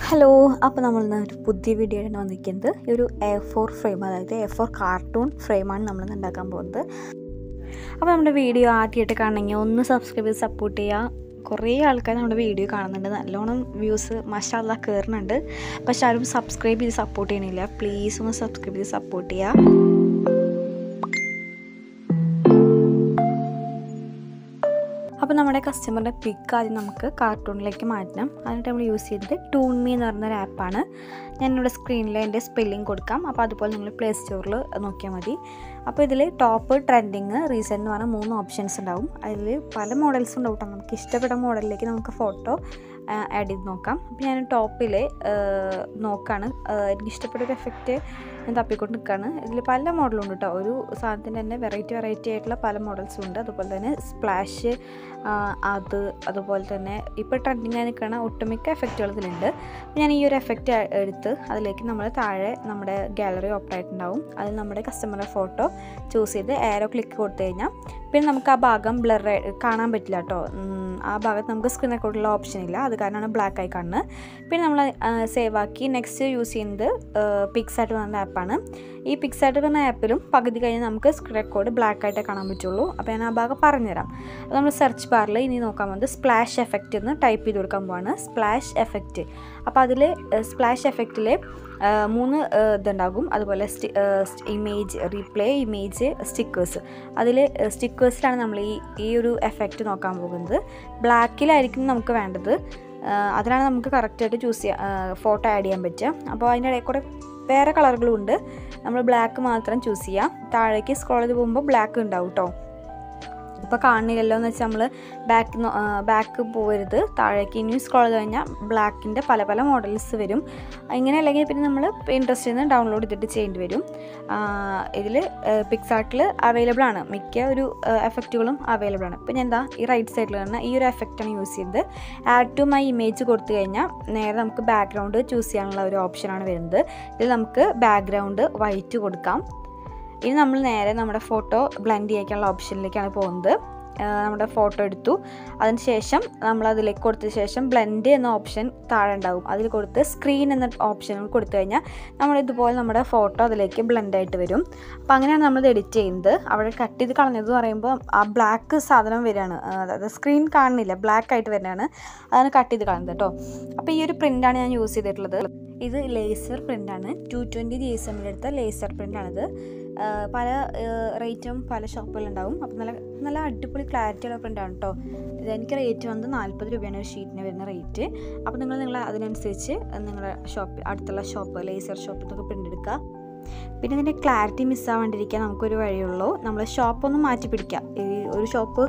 hello അപ്പോൾ നമ്മൾ ഇന്ന് ഒരു പുതിയ വീഡിയോ ആണ് വന്നിരിക്കുന്നത് ഈ ഒരു എ ഫോർ ഫ്രെയിം അതായത് എ ഫോർ കാർട്ടൂൺ ഫ്രെയിമാണ് നമ്മൾ ഇന്ന് ഉണ്ടാക്കാൻ പോകുന്നത് അപ്പോൾ നമ്മുടെ വീഡിയോ ആദ്യമായിട്ട് കാണണമെങ്കിൽ ഒന്ന് സബ്സ്ക്രൈബ് ചെയ്ത് സപ്പോർട്ട് ചെയ്യുക കുറേ ആൾക്കാർ നമ്മുടെ വീഡിയോ കാണുന്നുണ്ട് നല്ലോണം വ്യൂസ് മഷാല്ല കയറുന്നുണ്ട് പക്ഷെ ആരും സബ്സ്ക്രൈബ് ചെയ്ത് സപ്പോർട്ട് ചെയ്യണില്ല പ്ലീസ് ഒന്ന് സബ്സ്ക്രൈബ് ചെയ്ത് സപ്പോർട്ട് ചെയ്യുക അപ്പോൾ നമ്മുടെ കസ്റ്റമറിൻ്റെ പിക്ക് ആദ്യം നമുക്ക് കാർട്ടൂണിലേക്ക് മാറ്റണം അതിനായിട്ട് നമ്മൾ യൂസ് ചെയ്തത് ടൂൺ മീ എന്ന് പറയുന്ന ഒരു ആപ്പാണ് ഞാനിവിടെ സ്ക്രീനിൽ എൻ്റെ സ്പെല്ലിംഗ് കൊടുക്കാം അപ്പോൾ അതുപോലെ നിങ്ങൾ പ്ലേ സ്റ്റോറിൽ നോക്കിയാൽ മതി അപ്പോൾ ഇതിൽ ടോപ്പ് ട്രെൻഡിങ് റീസെൻ്റ് എന്ന് പറഞ്ഞാൽ മൂന്ന് ഓപ്ഷൻസ് ഉണ്ടാവും അതിൽ പല മോഡൽസ് ഉണ്ടാവും കേട്ടോ നമുക്ക് ഇഷ്ടപ്പെട്ട മോഡലിലേക്ക് നമുക്ക് ഫോട്ടോ ആഡ് ചെയ്ത് നോക്കാം അപ്പോൾ ഞാൻ ടോപ്പിൽ നോക്കാണ് എനിക്ക് ഇഷ്ടപ്പെട്ട ഒരു എഫക്റ്റ് ഞാൻ തപ്പിക്കൊണ്ട് നിൽക്കുകയാണ് ഇതിൽ പല മോഡലും ഉണ്ട് കേട്ടോ ഒരു സാധനത്തിൻ്റെ തന്നെ വെറൈറ്റി വെറൈറ്റി ആയിട്ടുള്ള പല മോഡൽസും ഉണ്ട് അതുപോലെ തന്നെ സ്പ്ലാഷ് അത് അതുപോലെ തന്നെ ഇപ്പോൾ ട്രെൻഡിങ് ആയി നിൽക്കുന്ന ഒട്ടുമിക്ക എഫക്റ്റുകൾ ഇതിലുണ്ട് ഞാൻ ഈ ഒരു എഫക്റ്റ് എടുത്ത് അതിലേക്ക് നമ്മൾ താഴെ നമ്മുടെ ഗാലറി ഓപ്പൺ ആയിട്ടുണ്ടാവും അതിൽ നമ്മുടെ കസ്റ്റമറുടെ ഫോട്ടോ ചൂസ് ചെയ്ത് ഏരോ ക്ലിക്ക് കൊടുത്തു കഴിഞ്ഞാൽ പിന്നെ നമുക്ക് ആ ഭാഗം ബ്ലർ കാണാൻ പറ്റില്ല കേട്ടോ ആ ഭാഗത്ത് നമുക്ക് സ്ക്രീൻ റെക്കോർഡുള്ള ഓപ്ഷൻ ഇല്ല അത് കാരണമാണ് ബ്ലാക്ക് ആയി കാണുന്നത് പിന്നെ നമ്മൾ സേവ് ആക്കി നെക്സ്റ്റ് യൂസ് ചെയ്യുന്നത് പിക്സായിട്ട് പറഞ്ഞ ആപ്പാണ് ഈ പിക്സായിട്ട് പറഞ്ഞ ആപ്പിലും പകുതി കഴിഞ്ഞ് നമുക്ക് സ്ക്രീൻ റെക്കോർഡ് ബ്ലാക്ക് ആയിട്ടേ കാണാൻ പറ്റുള്ളൂ അപ്പോൾ ഞാൻ ആ ഭാഗം പറഞ്ഞുതരാം അത് നമ്മൾ സെർച്ച് ബാറിൽ ഇനി നോക്കാൻ പോകുന്നത് സ്പ്ലാഷ് എഫക്റ്റ് എന്ന് ടൈപ്പ് ചെയ്ത് കൊടുക്കാൻ പോവാണ് സ്പ്ലാഷ് എഫക്റ്റ് അപ്പോൾ അതിൽ സ്പ്ലാഷ് എഫക്റ്റിൽ മൂന്ന് ഇതുണ്ടാകും അതുപോലെ ഇമേജ് റീപ്ലേ ഇമേജ് സ്റ്റിക്കേഴ്സ് അതിൽ സ്റ്റിക്കേഴ്സിലാണ് നമ്മൾ ഈ ഈ ഒരു എഫക്റ്റ് നോക്കാൻ പോകുന്നത് ബ്ലാക്കിലായിരിക്കും നമുക്ക് വേണ്ടത് അതിലാണ് നമുക്ക് കറക്റ്റായിട്ട് ചൂസ് ചെയ്യാം ഫോട്ടോ ആഡ് ചെയ്യാൻ പറ്റുക അപ്പോൾ അതിൻ്റെ ഇടയിൽ കൂടെ വേറെ കളറുകളും ഉണ്ട് നമ്മൾ ബ്ലാക്ക് മാത്രം ചൂസ് ചെയ്യാം താഴേക്ക് സ്ക്രോൾ ചെയ്ത് പോകുമ്പോൾ ബ്ലാക്ക് ഉണ്ടാവും കേട്ടോ ഇപ്പോൾ കാണുന്നില്ലല്ലോ എന്ന് വെച്ചാൽ നമ്മൾ ബാക്ക് ബാക്ക് പോകരുത് താഴേക്ക് ഇനിയും സ്ക്രോൾ ചെയ്ത് കഴിഞ്ഞാൽ ബ്ലാക്കിൻ്റെ പല പല മോഡൽസ് വരും ഇങ്ങനെ അല്ലെങ്കിൽ പിന്നെ നമ്മൾ ഇൻട്രസ്റ്റിൽ നിന്ന് ഡൗൺലോഡ് ചെയ്തിട്ട് ചെയ്യേണ്ടി വരും ഇതിൽ പിക്സാർട്ടിൽ അവൈലബിൾ ആണ് മിക്ക ഒരു എഫക്റ്റുകളും അവൈലബിൾ ആണ് ഇപ്പോൾ ഞാൻ എന്താ ഈ റൈറ്റ് സൈഡിൽ തന്നെ ഈ ഒരു എഫക്റ്റാണ് യൂസ് ചെയ്തത് ആഡ് ടു മൈ ഇമേജ് കൊടുത്തു കഴിഞ്ഞാൽ നേരെ നമുക്ക് ബാക്ക്ഗ്രൗണ്ട് ചൂസ് ചെയ്യാനുള്ള ഒരു ഓപ്ഷനാണ് വരുന്നത് ഇതിൽ നമുക്ക് ബാക്ക്ഗ്രൗണ്ട് വൈറ്റ് കൊടുക്കാം ഇനി നമ്മൾ നേരെ നമ്മുടെ ഫോട്ടോ ബ്ലെൻഡ് ചെയ്യാനുള്ള ഓപ്ഷനിലേക്കാണ് പോകുന്നത് നമ്മുടെ ഫോട്ടോ എടുത്തു അതിന് ശേഷം നമ്മൾ അതിലേക്ക് കൊടുത്ത ശേഷം ബ്ലെൻഡ് എന്ന ഓപ്ഷൻ താഴെ ഉണ്ടാവും അതിൽ കൊടുത്ത് സ്ക്രീൻ എന്ന ഓപ്ഷൻ കൊടുത്തു കഴിഞ്ഞാൽ നമ്മൾ ഇതുപോലെ നമ്മുടെ ഫോട്ടോ അതിലേക്ക് ബ്ലെൻഡ് ആയിട്ട് വരും അപ്പോൾ അങ്ങനെയാണ് നമ്മൾ എഡിറ്റ് ചെയ്യുന്നത് അവിടെ കട്ട് ചെയ്ത് കളഞ്ഞത് പറയുമ്പോൾ ആ ബ്ലാക്ക് സാധനം വരികയാണ് അതായത് സ്ക്രീൻ കാണുന്നില്ല ബ്ലാക്ക് ആയിട്ട് വരുന്നതാണ് അതാണ് കട്ട് ചെയ്ത് കളഞ്ഞത് കേട്ടോ അപ്പോൾ ഈ ഒരു പ്രിൻ്റാണ് ഞാൻ യൂസ് ചെയ്തിട്ടുള്ളത് ഇത് ലേസർ പ്രിൻ്റാണ് ടു ട്വൻറ്റി ജി എസ് എമ്മിലെടുത്ത ലേസർ പ്രിൻ്റാണിത് പല റേറ്റും പല ഷോപ്പുകളുണ്ടാവും അപ്പോൾ നല്ല നല്ല അടിപൊളി ക്ലാരിറ്റി ഉള്ള പ്രിൻ്റാണ് കേട്ടോ ഇത് എനിക്ക് റേറ്റ് വന്നത് നാൽപ്പത് രൂപയാണ് ഒരു ഷീറ്റിന് വരുന്ന റേറ്റ് അപ്പോൾ നിങ്ങൾ നിങ്ങൾ അതിനനുസരിച്ച് നിങ്ങളുടെ ഷോപ്പ് അടുത്തുള്ള ഷോപ്പ് ലേസർ ഷോപ്പിൽ നിന്നൊക്കെ പ്രിൻ്റ് എടുക്കുക പിന്നെ ഇതിൻ്റെ ക്ലാരിറ്റി മിസ്സാവാണ്ടിരിക്കാൻ നമുക്കൊരു വഴിയുള്ളൂ നമ്മൾ ഷോപ്പൊന്നും മാറ്റി പിടിക്കുക ഈ ഒരു ഷോപ്പ്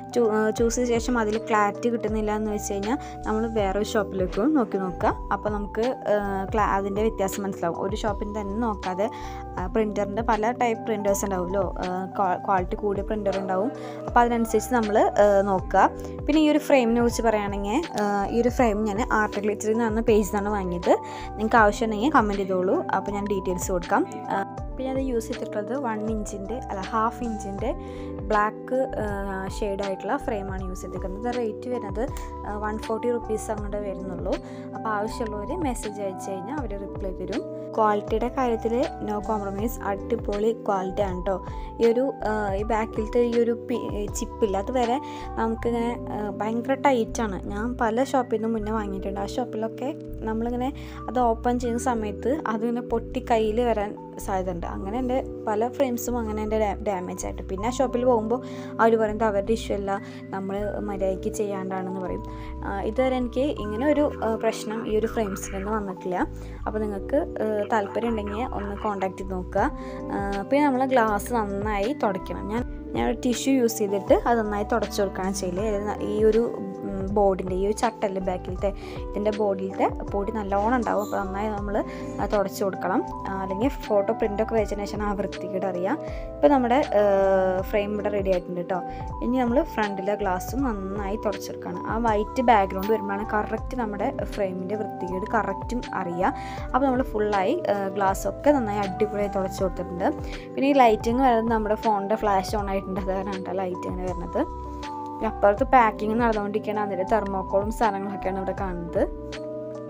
ചൂസ് ചെയ്ത ശേഷം അതിൽ ക്ലാരിറ്റി കിട്ടുന്നില്ല എന്ന് വെച്ച് കഴിഞ്ഞാൽ നമ്മൾ വേറൊരു ഷോപ്പിലേക്കും നോക്കി നോക്കുക അപ്പോൾ നമുക്ക് അതിൻ്റെ വ്യത്യാസം മനസ്സിലാവും ഒരു ഷോപ്പിൽ തന്നെ നോക്കാതെ പ്രിൻറ്ററിൻ്റെ പല ടൈപ്പ് പ്രിൻറ്റേഴ്സ് ഉണ്ടാവുമല്ലോ ക്വാളിറ്റി കൂടിയ പ്രിൻറ്റർ ഉണ്ടാവും അപ്പോൾ അതിനനുസരിച്ച് നമ്മൾ നോക്കുക പിന്നെ ഈ ഒരു ഫ്രെയിമിനെ കുറിച്ച് പറയുകയാണെങ്കിൽ ഈ ഒരു ഫ്രെയിം ഞാൻ ആർട്ട് ഗ്ലിച്ചറിൽ നിന്നാണ് പേജിൽ നിന്നാണ് വാങ്ങിയത് നിങ്ങൾക്ക് ആവശ്യമുണ്ടെങ്കിൽ കമൻറ്റ് ചെയ്തോളൂ അപ്പോൾ ഞാൻ ഡീറ്റെയിൽസ് കൊടുക്കാം അപ്പോൾ ഞാനത് യൂസ് ചെയ്തിട്ടുള്ളത് വൺ ഇഞ്ചിൻ്റെ അല്ല ഹാഫ് ഇഞ്ചിൻ്റെ ബ്ലാക്ക് ഷെയ്ഡായിട്ടുള്ള ഫ്രെയിമാണ് യൂസ് ചെയ്തിരിക്കുന്നത് റേറ്റ് വരുന്നത് വൺ ഫോർട്ടി റുപ്പീസ് അങ്ങോട്ട് വരുന്നുള്ളൂ അപ്പോൾ ആവശ്യമുള്ളവർ മെസ്സേജ് അയച്ചു കഴിഞ്ഞാൽ അവർ റിപ്ലൈ തരും ക്വാളിറ്റിയുടെ കാര്യത്തിൽ നോ കോംപ്രമൈസ് അടിപൊളി ക്വാളിറ്റി ആണ് കേട്ടോ ഈ ഒരു ഈ ബാക്കിലത്തെ ഈ ഒരു ചിപ്പില്ല അത് വരെ നമുക്കിങ്ങനെ ഭയങ്കര ടൈറ്റാണ് ഞാൻ പല ഷോപ്പിൽ നിന്ന് മുന്നേ വാങ്ങിയിട്ടുണ്ട് ആ ഷോപ്പിലൊക്കെ നമ്മളിങ്ങനെ അത് ഓപ്പൺ ചെയ്യുന്ന സമയത്ത് അതിങ്ങനെ പൊട്ടി കയ്യിൽ വരാൻ സാധ്യതയുണ്ട് അങ്ങനെ എൻ്റെ പല ഫ്രെയിംസും അങ്ങനെ എൻ്റെ ഡാമേജ് ആയിട്ട് പിന്നെ ആ ഷോപ്പിൽ പോകുമ്പോൾ അവർ പറയുന്നത് അവരുടെ ഇഷ്യൂ അല്ല നമ്മൾ മര്യാദയ്ക്ക് ചെയ്യാണ്ടാണെന്ന് പറയും ഇതുവരെ എനിക്ക് ഇങ്ങനെ ഒരു പ്രശ്നം ഈ ഒരു ഫ്രെയിംസിൽ നിന്ന് വന്നിട്ടില്ല അപ്പോൾ നിങ്ങൾക്ക് താല്പര്യം ഉണ്ടെങ്കിൽ ഒന്ന് കോൺടാക്ട് ചെയ്ത് നോക്കുക പിന്നെ നമ്മൾ ഗ്ലാസ് നന്നായി തുടയ്ക്കണം ഞാൻ ഞാൻ ഒരു ടിഷ്യൂ യൂസ് ചെയ്തിട്ട് അത് നന്നായി തുടച്ചു കൊടുക്കുകയാണ് ചെയ്യല് ഈ ഒരു ബോർഡിൻ്റെ ഈ ഒരു ചട്ടല് ബാക്കിലത്തെ ഇതിൻ്റെ ബോഡിയിലത്തെ പൊടി നല്ലോണം ഉണ്ടാവും അപ്പോൾ നന്നായി നമ്മൾ തുടച്ച് കൊടുക്കണം അല്ലെങ്കിൽ ഫോട്ടോ പ്രിൻ്റൊക്കെ വെച്ചതിന് ശേഷം ആ വൃത്തികേട് അറിയാം ഇപ്പോൾ നമ്മുടെ ഫ്രെയിം ഇവിടെ റെഡി ആയിട്ടുണ്ട് കേട്ടോ ഇനി നമ്മൾ ഫ്രണ്ടിലെ ഗ്ലാസ്സും നന്നായി തുടച്ചെടുക്കുകയാണ് ആ വൈറ്റ് ബാക്ക്ഗ്രൗണ്ട് വരുമ്പോഴാണ് കറക്റ്റ് നമ്മുടെ ഫ്രെയിമിൻ്റെ വൃത്തികേട് കറക്റ്റും അറിയുക അപ്പോൾ നമ്മൾ ഫുള്ളായി ഗ്ലാസ്സൊക്കെ നന്നായി അടിപൊളിയായി തുടച്ച് കൊടുത്തിട്ടുണ്ട് പിന്നെ ഈ ലൈറ്റിങ് വരുന്നത് നമ്മുടെ ഫോണിൻ്റെ ഫ്ലാഷ് ഓൺ ആയിട്ടുണ്ട് അത് കാരണമാണ് ലൈറ്റ് ഇങ്ങനെ വരുന്നത് അപ്പുറത്ത് പാക്കിങ് നടന്നുകൊണ്ടിരിക്കുകയാണ് അതിൻ്റെ തെർമോക്കോളും സാധനങ്ങളൊക്കെയാണ് ഇവിടെ കാണുന്നത്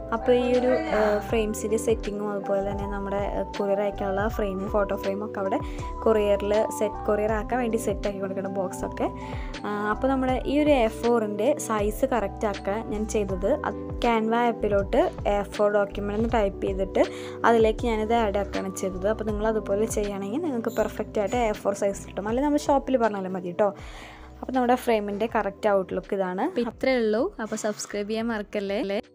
അപ്പോൾ ഈ ഒരു ഫ്രെയിംസിൻ്റെ സെറ്റിങ്ങും അതുപോലെ തന്നെ നമ്മുടെ കൊറിയർ അയക്കാനുള്ള ഫ്രെയിമും ഫോട്ടോ ഫ്രെയിമും ഒക്കെ അവിടെ കൊറിയറിൽ സെറ്റ് കൊറിയർ ആക്കാൻ വേണ്ടി സെറ്റ് ആക്കി കൊടുക്കുന്ന ബോക്സൊക്കെ അപ്പോൾ നമ്മുടെ ഈ ഒരു എ ഫോറിൻ്റെ സൈസ് കറക്റ്റ് ആക്കാൻ ഞാൻ ചെയ്തത് ക്യാൻവ ആപ്പിലോട്ട് എ ഫോർ ഡോക്യുമെൻ്റ് എന്ന് ടൈപ്പ് ചെയ്തിട്ട് അതിലേക്ക് ഞാനിത് ആഡ് ആക്കുകയാണ് ചെയ്തത് അപ്പോൾ നിങ്ങൾ അതുപോലെ ചെയ്യുകയാണെങ്കിൽ നിങ്ങൾക്ക് പെർഫെക്റ്റ് ആയിട്ട് എ ഫോർ സൈസ് കിട്ടും അല്ലെങ്കിൽ നമ്മൾ ഷോപ്പിൽ പറഞ്ഞാലും മതി കേട്ടോ അപ്പോൾ നമ്മുടെ ഫ്രെയിമിൻ്റെ കറക്റ്റ് ഔട്ട്ലുക്ക് ഇതാണ് ഇത്രയേ ഉള്ളൂ അപ്പോൾ സബ്സ്ക്രൈബ് ചെയ്യാൻ മറക്കല്ലേ